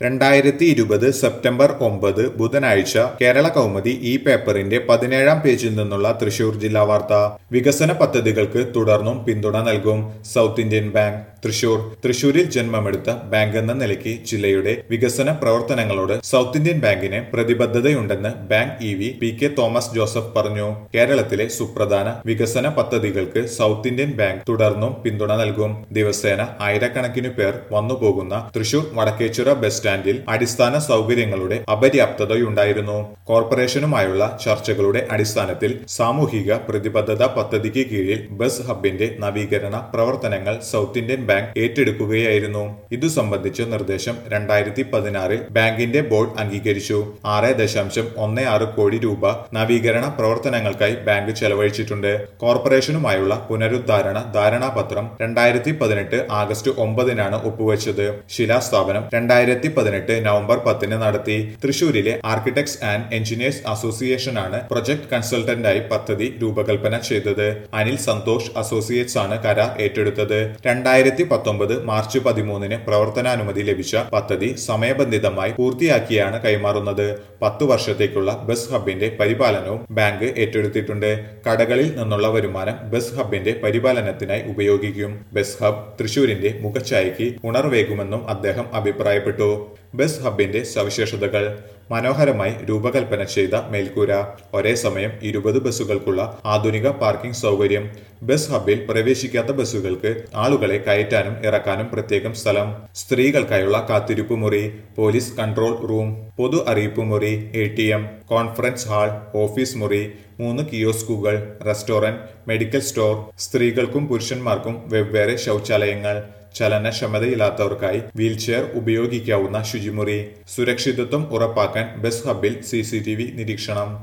രണ്ടായിരത്തി ഇരുപത് സെപ്റ്റംബർ ഒമ്പത് ബുധനാഴ്ച കേരള കൗമുദി ഈ പേപ്പറിന്റെ പതിനേഴാം പേജിൽ നിന്നുള്ള തൃശൂർ ജില്ലാ വാർത്ത വികസന പദ്ധതികൾക്ക് തുടർന്നും പിന്തുണ നൽകും സൗത്ത് ഇന്ത്യൻ ബാങ്ക് തൃശൂർ തൃശൂരിൽ ജന്മമെടുത്ത ബാങ്ക് എന്ന നിലയ്ക്ക് ജില്ലയുടെ വികസന പ്രവർത്തനങ്ങളോട് സൗത്ത് ഇന്ത്യൻ ബാങ്കിന് പ്രതിബദ്ധതയുണ്ടെന്ന് bank E V P K Thomas Joseph പറഞ്ഞു കേരളത്തിലെ സുപ്രധാന വികസന പദ്ധതികൾക്ക് സൗത്ത് ഇന്ത്യൻ ബാങ്ക് തുടർന്നും പിന്തുണ നൽകും ദിവസേന ആയിരക്കണക്കിന് പേർ വന്നുപോകുന്ന തൃശൂർ വടക്കേച്ചിറ ബസ് സ്റ്റാൻഡിൽ അടിസ്ഥാന സൗകര്യങ്ങളുടെ അപര്യാപ്തതയുണ്ടായിരുന്നു കോർപ്പറേഷനുമായുള്ള ചർച്ചകളുടെ അടിസ്ഥാനത്തിൽ സാമൂഹിക പ്രതിബദ്ധത പദ്ധതിക്ക് കീഴിൽ ബസ് ഹബിന്റെ നവീകരണ പ്രവർത്തനങ്ങൾ സൗത്ത് ഇന്ത്യൻ ബാങ്ക് ഏറ്റെടുക്കുകയായിരുന്നു ഇതു സംബന്ധിച്ച നിർദ്ദേശം രണ്ടായിരത്തി പതിനാറിൽ ബാങ്കിന്റെ ബോർഡ് അംഗീകരിച്ചു ആറ് ദശാംശം ഒന്ന് ആറ് കോടി രൂപ നവീകരണ പ്രവർത്തനങ്ങൾക്കായി ബാങ്ക് ചെലവഴിച്ചിട്ടുണ്ട് കോർപ്പറേഷനുമായുള്ള പുനരുദ്ധാരണ ധാരണാപത്രം രണ്ടായിരത്തി പതിനെട്ട് ആഗസ്റ്റ് ഒമ്പതിനാണ് ഒപ്പുവെച്ചത് ശിലാസ്ഥാപനം രണ്ടായിരത്തി പതിനെട്ട് നവംബർ പത്തിന് നടത്തി തൃശൂരിലെ ആർക്കിടെക്ട്സ് ആൻഡ് എഞ്ചിനീയേഴ്സ് അസോസിയേഷനാണ് പ്രൊജക്ട് കൺസൾട്ടന്റായി പദ്ധതി രൂപകൽപ്പന ചെയ്തത് അനിൽ സന്തോഷ് അസോസിയേറ്റ്സ് ആണ് കരാർ ഏറ്റെടുത്തത് രണ്ടായിരത്തി പത്തൊമ്പത് മാർച്ച് പതിമൂന്നിന് പ്രവർത്തനാനുമതി ലഭിച്ച പദ്ധതി സമയബന്ധിതമായി പൂർത്തിയാക്കിയാണ് കൈമാറുന്നത് പത്തു വർഷത്തേക്കുള്ള ബസ് ഹബിന്റെ പരിപാലനവും ബാങ്ക് ഏറ്റെടുത്തിട്ടുണ്ട് കടകളിൽ നിന്നുള്ള വരുമാനം ബസ് ഹബിന്റെ പരിപാലനത്തിനായി ഉപയോഗിക്കും ബസ് ഹബ് തൃശൂരിന്റെ മുഖച്ഛായയ്ക്ക് ഉണർവേകുമെന്നും അദ്ദേഹം അഭിപ്രായപ്പെട്ടു ബസ് ഹബിന്റെ സവിശേഷതകൾ മനോഹരമായി രൂപകൽപ്പന ചെയ്ത മേൽക്കൂര ഒരേ സമയം ഇരുപത് ബസ്സുകൾക്കുള്ള ആധുനിക പാർക്കിംഗ് സൗകര്യം ബസ് ഹബിൽ പ്രവേശിക്കാത്ത ബസ്സുകൾക്ക് ആളുകളെ കയറ്റാനും ഇറക്കാനും പ്രത്യേകം സ്ഥലം സ്ത്രീകൾക്കായുള്ള കാത്തിരിപ്പ് മുറി പോലീസ് കൺട്രോൾ റൂം പൊതു അറിയിപ്പ് മുറി A T M conference hall office മുറി മൂന്ന് കിയോസ്കുകൾ റെസ്റ്റോറന്റ് മെഡിക്കൽ സ്റ്റോർ സ്ത്രീകൾക്കും പുരുഷന്മാർക്കും വെവ്വേറെ ശൗചാലയങ്ങൾ ചലനക്ഷമതയില്ലാത്തവർക്കായി വീൽചെയർ ഉപയോഗിക്കാവുന്ന ശുചിമുറി സുരക്ഷിതത്വം ഉറപ്പാക്കാൻ ബസ് ഹബിൽ സി നിരീക്ഷണം